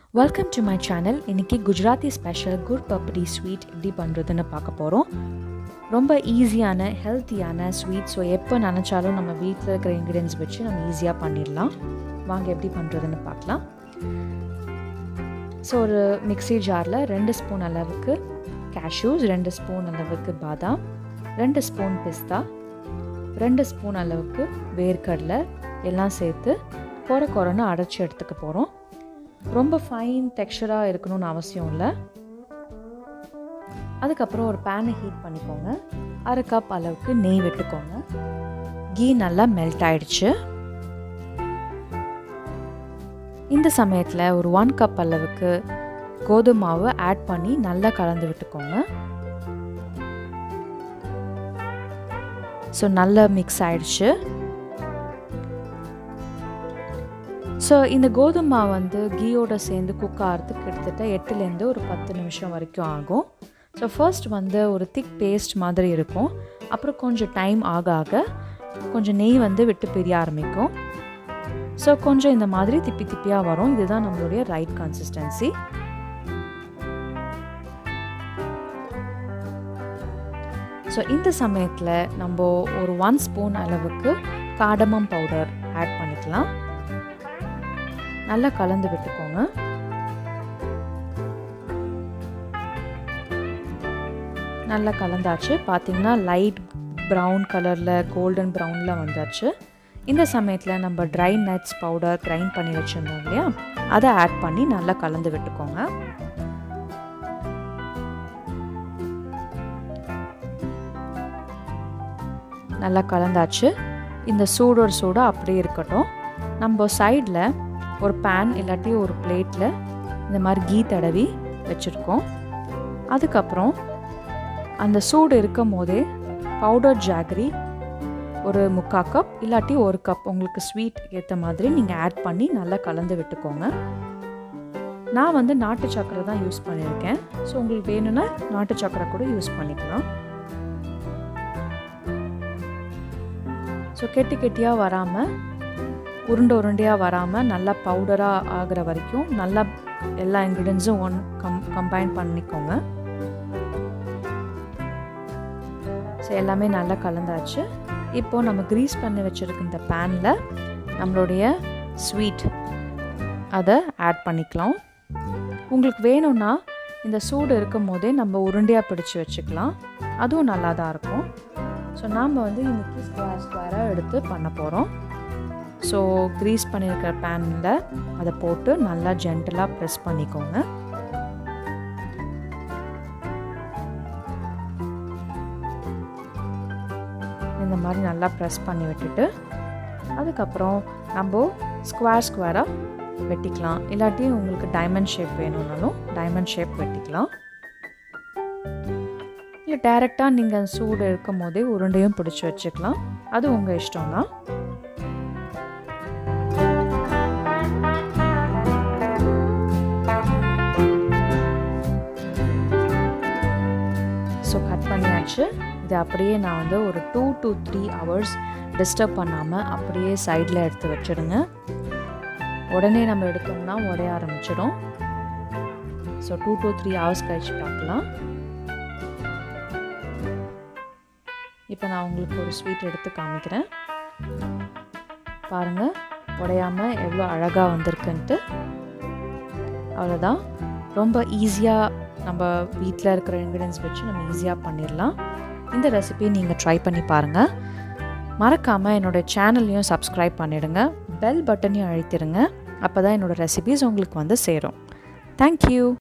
welcome to my channel இன்றைக்கி Gujarati special gud papdi sweet எப்படி பண்ணுறதுன்னு பார்க்க போகிறோம் ரொம்ப ஈஸியான ஹெல்த்தியான ஸ்வீட் ஸோ எப்போ நினச்சாலும் நம்ம வீட்டில் இருக்கிற இன்க்ரீடியன்ஸ் வச்சு நம்ம ஈஸியாக பண்ணிடலாம் வாங்க எப்படி பண்ணுறதுன்னு பார்க்கலாம் ஸோ ஒரு மிக்ஸி ஜாரில் ரெண்டு ஸ்பூன் அளவுக்கு கேஷ்யூஸ் ரெண்டு ஸ்பூன் அளவுக்கு பாதாம் ரெண்டு ஸ்பூன் பிஸ்தா ரெண்டு ஸ்பூன் அளவுக்கு வேர்க்கடலை எல்லாம் சேர்த்து குறை குறைன்னு அடைச்சி எடுத்துக்க போகிறோம் ரொம்ப ஃபைன் டெக்ஸ்சராக இருக்கணும்னு அவசியம் இல்லை அதுக்கப்புறம் ஒரு பேனை ஹீட் பண்ணிக்கோங்க அரை கப் அளவுக்கு நெய் விட்டுக்கோங்க கீ நல்லா மெல்ட் ஆயிடுச்சு இந்த சமயத்தில் ஒரு ஒன் கப் அளவுக்கு கோதுமை மாவு ஆட் பண்ணி நல்லா கலந்து விட்டுக்கோங்க ஸோ நல்லா மிக்ஸ் ஆயிடுச்சு ஸோ இந்த கோதுமை மாவு வந்து கீயோட சேர்ந்து குக் ஆகிறதுக்கு கிட்டத்தட்ட எட்டுலேருந்து ஒரு பத்து நிமிஷம் வரைக்கும் ஆகும் ஸோ ஃபர்ஸ்ட் வந்து ஒரு திக் பேஸ்ட் மாதிரி இருக்கும் அப்புறம் கொஞ்சம் டைம் ஆக ஆக கொஞ்சம் நெய் வந்து விட்டு பிரிய ஆரம்பிக்கும் ஸோ கொஞ்சம் இந்த மாதிரி திப்பி திப்பியாக வரும் இதுதான் நம்மளுடைய ரைட் கன்சிஸ்டன்சி ஸோ இந்த சமயத்தில் நம்ம ஒரு ஒன் ஸ்பூன் அளவுக்கு காடமம் பவுடர் ஆட் பண்ணிக்கலாம் நல்லா கலந்து விட்டுக்கோங்க நல்லா கலந்தாச்சு பார்த்தீங்கன்னா லைட் ப்ரௌன் கலரில் கோல்டன் ப்ரௌனில் வந்தாச்சு இந்த சமயத்தில் நம்ம ட்ரை நட்ஸ் பவுடர் கிரைண்ட் பண்ணி வச்சுருந்தோம் இல்லையா அதை ஆட் பண்ணி நல்லா கலந்து விட்டுக்கோங்க நல்லா கலந்தாச்சு இந்த சூடோட சூடாக அப்படியே இருக்கட்டும் நம்ம சைடில் ஒரு பேன் இல்லாட்டி ஒரு பிளேட்டில் இந்த மாதிரி கீ தடவி வச்சுருக்கோம் அதுக்கப்புறம் அந்த சூடு இருக்கும் போதே பவுடர் ஜாகரி ஒரு முக்கா கப் இல்லாட்டி ஒரு கப் உங்களுக்கு ஸ்வீட் ஏற்ற மாதிரி நீங்கள் ஆட் பண்ணி நல்லா கலந்து விட்டுக்கோங்க நான் வந்து நாட்டு சக்கரை தான் யூஸ் பண்ணியிருக்கேன் ஸோ உங்களுக்கு வேணும்னா நாட்டு சக்கரை கூட யூஸ் பண்ணிக்கலாம் ஸோ கெட்டி கெட்டியாக வராமல் உருண்டை உருண்டையாக வராமல் நல்லா பவுடராக ஆகிற வரைக்கும் நல்லா எல்லா இன்க்ரீடியன்ஸும் ஒன் கம் கம்பைன் பண்ணிக்கோங்க ஸோ எல்லாமே நல்லா கலந்தாச்சு இப்போது நம்ம க்ரீஸ் பண்ணி வச்சுருக்க இந்த பேனில் நம்மளுடைய ஸ்வீட் அதை ஆட் பண்ணிக்கலாம் உங்களுக்கு வேணும்னா இந்த சூடு இருக்கும் போதே நம்ம உருண்டையாக பிடிச்சி வச்சுக்கலாம் அதுவும் நல்லா தான் இருக்கும் ஸோ நாம் வந்து இன்றைக்கி ஸ்கொயர் ஸ்கொயராக எடுத்து பண்ண போகிறோம் ஸோ க்ரீஸ் பண்ணியிருக்கிற பேனில் அதை போட்டு நல்லா ஜென்டலாக ப்ரெஸ் பண்ணிக்கோங்க இந்த மாதிரி நல்லா ப்ரெஸ் பண்ணி விட்டுட்டு அதுக்கப்புறம் நம்ம ஸ்கொயர் ஸ்கொயராக வெட்டிக்கலாம் இல்லாட்டி உங்களுக்கு டைமண்ட் ஷேப் வேணும்னாலும் டைமண்ட் ஷேப் வெட்டிக்கலாம் இல்லை டைரெக்டாக நீங்கள் சூடு இருக்கும் போதே உருண்டையும் பிடிச்சி வச்சுக்கலாம் அது உங்கள் இஷ்டம் தான் ஸோ கட் பண்ணியாச்சு இது அப்படியே நான் வந்து ஒரு two to three hours disturb பண்ணாமல் அப்படியே சைடில் எடுத்து வச்சுடுங்க உடனே நம்ம எடுத்தோம்னா உடைய ஆரம்பிச்சிடும் so two to three hours கழிச்சு பார்க்கலாம் இப்போ நான் உங்களுக்கு ஒரு ஸ்வீட் எடுத்து காமிக்கிறேன் பாருங்கள் உடையாமல் எவ்வளோ அழகாக வந்திருக்குன்ட்டு அவ்வளோதான் ரொம்ப ஈஸியாக நம்ம வீட்டில் இருக்கிற இன்க்ரீடியன்ஸ் வச்சு நம்ம ஈஸியாக பண்ணிடலாம் இந்த ரெசிபி நீங்கள் ட்ரை பண்ணி பாருங்கள் மறக்காமல் என்னோடய சேனல்லையும் சப்ஸ்கிரைப் பண்ணிவிடுங்க பெல் பட்டனையும் அழுத்திடுங்க அப்போ தான் என்னோடய ரெசிபிஸ் உங்களுக்கு வந்து சேரும் தேங்க்யூ